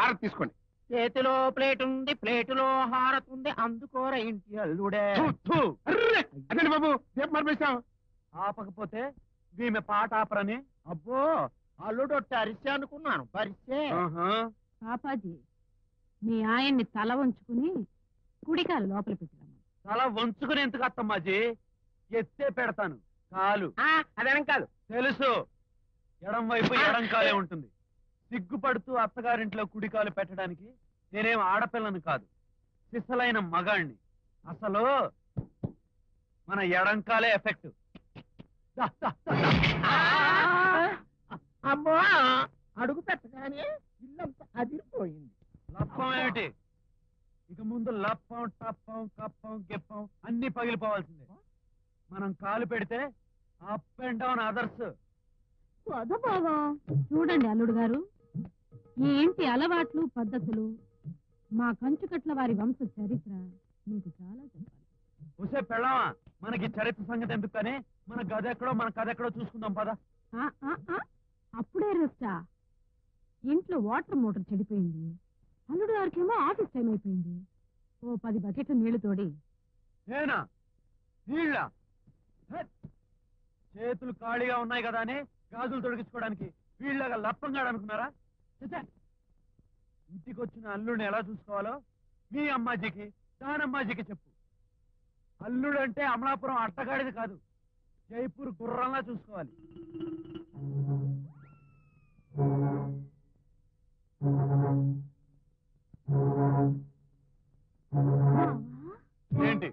హారతి తీసుకోండి చేతిలో ప్లేట్ ఉంది ప్లేటులో హారతుంది అందుకోర ఇంటి అల్లుడే థు, థు. అర్రే! అదేంటి బాబు రేపు మరిపేశావు ఆపకపోతే ఈమె పాట ఆపరని అబ్బో అల్లుడు అరిసే అనుకున్నాను పరిసే పాపాజీ మీ ఆయన్ని తల వంచుకుని కుడికాలు లోపల పెట్టిరమ్మ తల వంచుకుని ఎందుకు అత్తమ్మాజీ ఎత్తే పెడతాను కాలు అదేనం కాదు తెలుసు ఎడం వైపు ఎడం కాలే ఉంటుంది సిగ్గుపడుతూ అత్తగారింట్లో కుడికాలు పెట్టడానికి నేనేం ఆడపిల్లను కాదు సిసలైన మగాణ్ణి అసలు మన ఎడంకాలే ఎఫెక్ట్ అమ్మో అడుగు పెట్టగానే ఇల్లంతా అదిరిపోయింది లప్పం ఏమిటి ఇక ముందు లప్పం టప్పం కప్పం గిప్పం అన్ని పగిలిపోవాల్సిందే మనం కాలు పెడితే అప్ అండ్ డౌన్ అదర్స్ బాబా చూడండి అల్లుడు గారు ఈ ఇంటి అలవాట్లు పద్ధతులు మా కంచుకట్ల వారి వంశ చరిత్ర మీకు చాలా చెప్పాలి ఉసే పెళ్ళామా మనకి చరిత్ర సంగతి ఎందుకు కానీ మన గది ఎక్కడో మన కథ ఎక్కడో చూసుకుందాం పద ఆ, ఆ, ఆ, అప్పుడే రెస్టా ఇంట్లో వాటర్ మోటార్ చెడిపోయింది అల్లుడు గారికేమో ఆఫీస్ టైం అయిపోయింది ఓ పది బకెట్ల నీళ్లు తోడి నేనా నీళ్ళ హెత్. చేతులు ఖాళీగా ఉన్నాయి కదా అని గాజులు తొడిగించుకోవడానికి వీళ్ళగా లప్పంగా అనుకున్నారా ఛే! ఇంటికి వచ్చిన అల్లుడిని ఎలా చూసుకోవాలో మీ అమ్మాజీకి దానమ్మాజీకి చెప్పు అల్లుడు అంటే అమలాపురం అట్టగాడిది కాదు జైపూర్ గుర్రంలా చూసుకోవాలి ఏంటి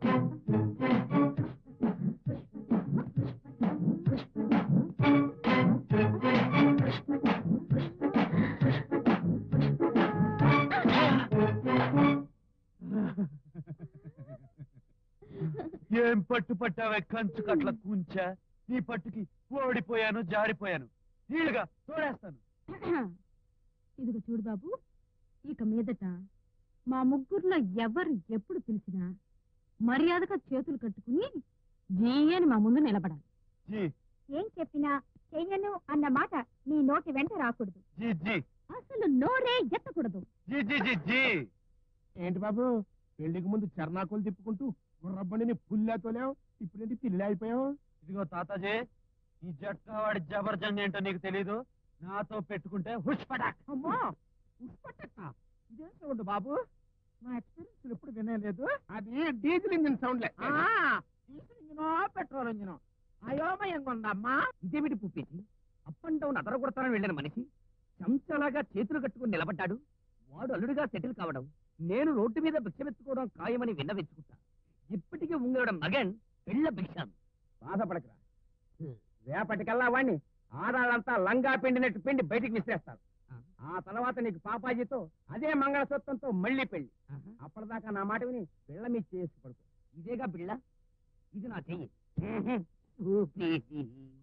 ఏం పట్టు పట్టావే కంచు కట్ల కూంచా నీ పట్టుకి ఓడిపోయాను జారిపోయాను నీళ్ళుగా తోడేస్తాను ఇదిగో చూడు బాబు ఇక మీదట మా ముగ్గురులో ఎవరు ఎప్పుడు పిలిచినా మర్యాదగా చేతులు కట్టుకుని జీ అని మా ముందు నిలబడాలి జీ ఏం చెప్పినా చెయ్యను అన్న మాట నీ నోటి వెంట రాకూడదు జీ జీ అసలు నోరే ఎత్తకూడదు జీ జీ జీ జీ ఏంటి బాబు పెళ్లికి ముందు చర్నాకులు తిప్పుకుంటూ గుర్రబండిని పుల్లా తోలేవు ఇప్పుడేంటి పిల్లి అయిపోయావు ఇదిగో తాతాజీ ఈ జట్కా వాడి జబర్జంగ్ ఏంటో నీకు తెలీదు నాతో పెట్టుకుంటే హుష్ పటాక్ అమ్మో ఉష్పట్టక్క ఇదేం సౌండ్ బాబు మా ఎక్స్పీరియన్స్ ఎప్పుడు వినలేదు అది డీజిల్ ఇంజిన్ సౌండ్ ఆ డీజిల్ ఇంజినో పెట్రోల్ ఇంజినో అయోమయంగా ఉందమ్మా ఇదేమిటి పుప్పేసి అప్ అండ్ డౌన్ అదర కొడతానని వెళ్ళిన మనిషి చెంచలాగా చేతులు కట్టుకుని నిలబడ్డాడు వాడు అల్లుడిగా సెటిల్ కావడం నేను రోడ్డు మీద భిక్షమెత్తుకోవడం ఖాయమని విన్నవించుకుంటా ఇప్పటికీ ఉంగడం మగన్ పెళ్ళ భిక్షాను బాధపడకరా రేపటికల్లా వాణ్ణి ఆడాళ్ళంతా లంగా పిండినట్టు పిండి బయటికి విసిరేస్తారు ఆ తర్వాత నీకు పాపాజీతో అదే మంగళసూత్రంతో మళ్ళీ పెళ్లి అప్పటిదాకా నా మాట విని పిల్ల మీ చేసి పడుకో ఇదేగా బిళ్ళ ఇది నా చెయ్యి పుప్పేసి.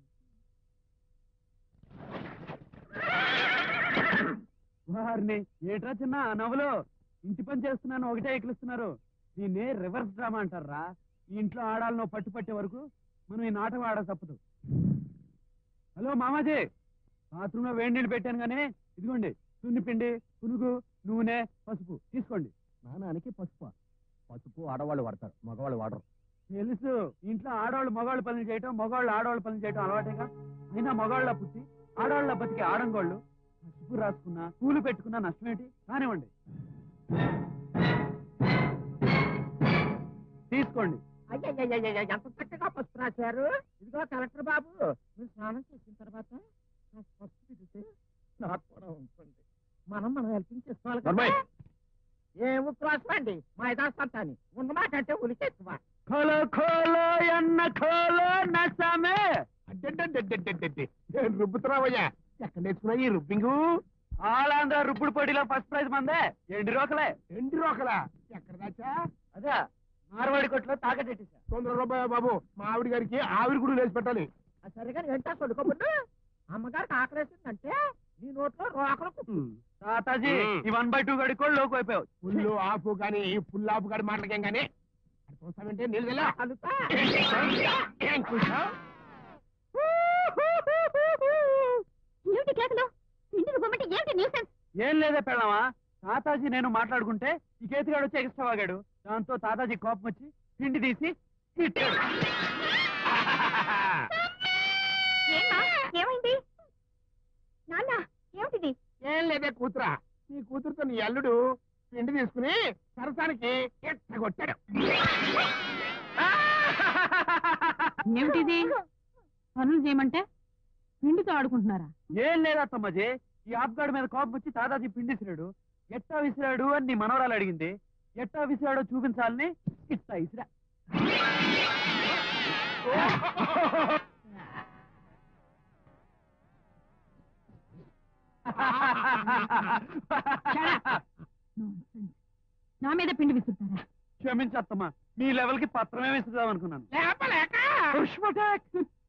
వారిని ఏట్రా చిన్న నవ్వులు ఇంటి పని చేస్తున్నాను ఒకటే ఎక్కిలిస్తున్నారు దీన్ని రివర్స్ డ్రామా అంటారా ఈ ఇంట్లో ఆడాలను పట్టు పట్టే వరకు మనం ఈ నాటకం ఆడ తప్పదు హలో మామాజీ బాత్రూమ్ లో వేడి నీళ్ళు పెట్టాను కానీ ఇదిగోండి సున్నిపిండి పునుగు నూనె పసుపు తీసుకోండి స్నానానికి పసుపు పసుపు ఆడవాళ్ళు వాడతారు మగవాళ్ళు వాడరు తెలుసు ఇంట్లో ఆడవాళ్ళు మగవాళ్ళు పనులు చేయటం మగవాళ్ళు ఆడవాళ్ళు పనులు చేయటం అలవాటేగా అయినా మగవాళ్ళ పుట్టి ఆడవాళ్ళ బతికి ఆడంగోళ్ళు పసుపు రాసుకున్నా పూలు పెట్టుకున్నా నష్టమేంటి కానివ్వండి తీసుకోండి అయ్యయ్యయ్యయ్య, ఎంత చక్కగా పసుపు రాశారు ఇదిగో కలెక్టర్ బాబు మీరు స్నానం చేసిన తర్వాత నాకు పసుపు తిరిగితే నాకు కూడా ఉంటుంది మనం మనం హెల్పింగ్ చేసుకోవాలి కదా నర్మయ్. ఏం ఉత్వాసం అండి మా ఇదాస్తాని ఉన్నమాట అంటే ఉలికి ఎక్కువ ఖోలో ఖోలో ఎన్న ఖోలో నసమే అడ్డడ్డడ్డడ్డడ్డడ్డి. ఏం రుబ్బుతున్నావయ్యా ఎక్కడ నేర్చుకున్నా ఈ రుబ్బింగు ఆలాంధ్ర రుప్పుడు పోటీలో ఫస్ట్ ప్రైజ్ మందే ఎండి రోకలే ఎండి రోకలా ఎక్కడ దాచా అదే మార్వాడి కొట్లో తాకట్టేసా తొందర రూపాయ బాబు మా ఆవిడ గారికి ఆవిరి గుడి వేసి పెట్టాలి అది సరిగా ఏంటా కొడుకోబుడ్డు అమ్మగారికి ఆకలేసిందంటే నీ నోట్లో రోకలు కుట్టు. తాతాజీ మ్మ్. ఈ వన్ బై టూ గడి కూడా లోకి అయిపోయావు పుల్లు ఆపు కానీ పుల్లు ఆపు గారి మాటలకేం కానీ అది చూస్తామంటే నీళ్ళు వెళ్ళా కలుతా ఏం చూసావు ఏమిటి కేకలు పిండి రుబ్బమంటే ఏమిటి న్యూసెన్స్ ఏం లేదే పెళ్ళమా తాతాజీ నేను మాట్లాడుకుంటే ఈ కేతిగాడు వచ్చి ఎక్స్ట్రా వాగాడు దాంతో తాతాజీ కోపం వచ్చి పిండి తీసి తిట్టాడు. ఏమ్మా ఏమైంది నాన్న ఏమిటిది ఏం లేదే కూతురా నీ కూతురుతో నీ అల్లుడు పిండి తీసుకుని సరసానికి ఎట్టగొట్టాడు ఏమిటిది పనులు చేయమంటే పిండితో ఆడుకుంటున్నారా ఏం లేదా తమ్మజీ ఈ ఆప్గాడి మీద కోపం వచ్చి తాతాజీ పిండి విసిరాడు ఎట్టా విసిరాడు అని నీ మనవరాలు అడిగింది ఎట్టా విసిరాడో చూపించాలని ఇట్టా విసిరా Nonsense. నా మీద పిండి విసురుతారా క్షమించత్తమ్మా మీ లెవెల్ కి పత్రమే విసురుదాం అనుకున్నాను లేపలేక పుష్పటాక్.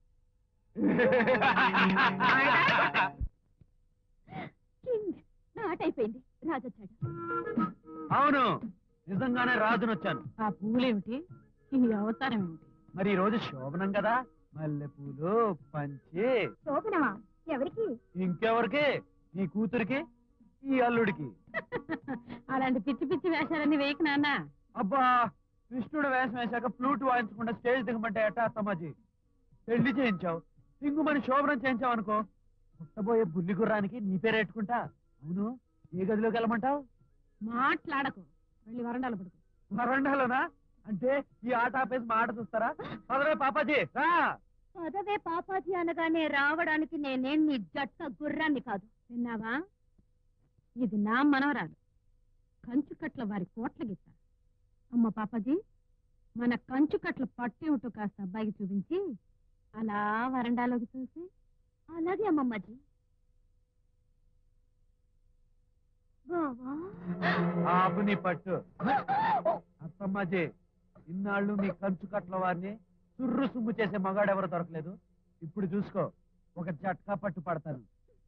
కింగ్ నా ఆట అయిపోయింది రాజొచ్చాడు అవును నిజంగానే రాజును వచ్చాను ఆ పువ్వులేమిటి ఈ అవతారం ఏమిటి మరి ఈ రోజు శోభనం కదా మల్లెపూలు పంచి శోభనమా ఎవరికి ఇంకెవరికి నీ కూతురికి ఈ అల్లుడికి అలాంటి పిచ్చి పిచ్చి వేషాలన్నీ వేయకు నాన్న అబ్బా కృష్ణుడు వేషం వేశాక ఫ్లూట్ వాయించకుండా స్టేజ్ దిగమంటే ఎట్టా అత్తమ్మాజీ పెళ్లి చేయించావు ఇంగుమని శోభనం చేయించావు అనుకో పుట్టబోయే బుల్లి గుర్రానికి నీ పేరు పెట్టుకుంటా అవును ఏ గదిలోకి వెళ్ళమంటావు మాట్లాడకు వెళ్ళి వరండాలు పడుకో వరండాలోనా అంటే ఈ ఆట ఆపేసి మా ఆట చూస్తారా పదవే పాపాజీ రా పదవే పాపాజీ అనగానే రావడానికి నేనేం నీ జట్ట గుర్రాన్ని కాదు విన్నావా ఇది నా మనవరాలు కంచుకట్ల వారి కోట్ల గిత్త అమ్మ పాపాజీ మన కంచుకట్ల పట్టేమిటో కాస్త అబ్బాయికి చూపించి అలా వరండాలోకి చూసి అలాగే అమ్మమ్మాజీ బావా ఆపు నీ పట్టు అత్తమ్మాజీ ఇన్నాళ్ళు మీ కంచు కట్ల వారిని సుర్రు సుమ్ము చేసే మగాడెవరు దొరకలేదు ఇప్పుడు చూసుకో ఒక జట్కా పట్టు పడతాను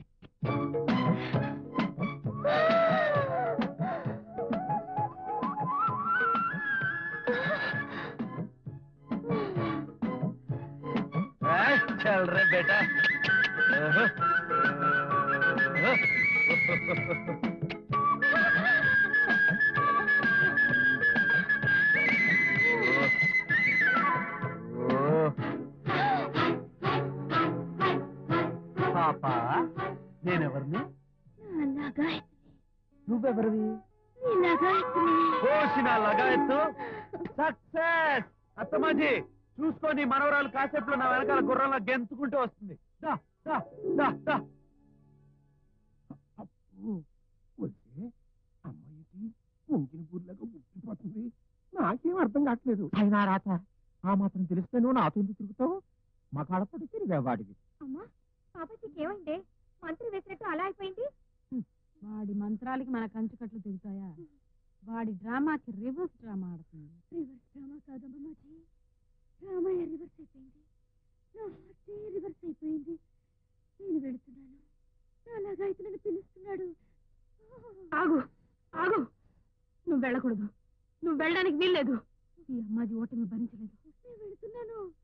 ఏయ్, చల్ రే బేటా ఓహో. ఓహో. పాపా నేనెవరిని అలాగా నువ్వెవరివి ఇలాగా కోసిన లగాయత్తు సక్సెస్ అత్తమాజీ చూసుకో నీ మనవరాలు కాసేపులో నా వెనకాల గుర్రంలో గెంతుకుంటూ వస్తుంది దా, దా, దా, దా. అప్పు, వస్తే అమ్మాయికి పొంకిన పూర్లాగా ఉట్టిపోతుంది నాకేం అర్థం కావట్లేదు అయినా రాక ఆ మాత్రం తెలిస్తే నువ్వు నాతో ఎందుకు తిరుగుతావు మా కాడపడి తిరిగా వాడికి అమ్మా పాపాజీకి ఏమైంది మంత్రి వేసినట్టు అలా అయిపోయింది వాడి మంత్రాలకి మన కంచుకట్లు దిగుతాయా వాడి డ్రామాకి రివర్స్ డ్రామా ఆడుతుంది రివర్స్ డ్రామా కాదమ్మమ్మాజీ డ్రామాయే రివర్స్ అయిపోయింది నా హార్టే రివర్స్ అయిపోయింది నేను వెళుతున్నాను అలాగా అయితే నన్ను పిలుస్తున్నాడు ఆగు ఆగు నువ్వు వెళ్ళకూడదు నువ్వు వెళ్ళడానికి వీల్లేదు ఈ అమ్మాజీ ఓటమి భరించలేదు నేను వెళుతున్నాను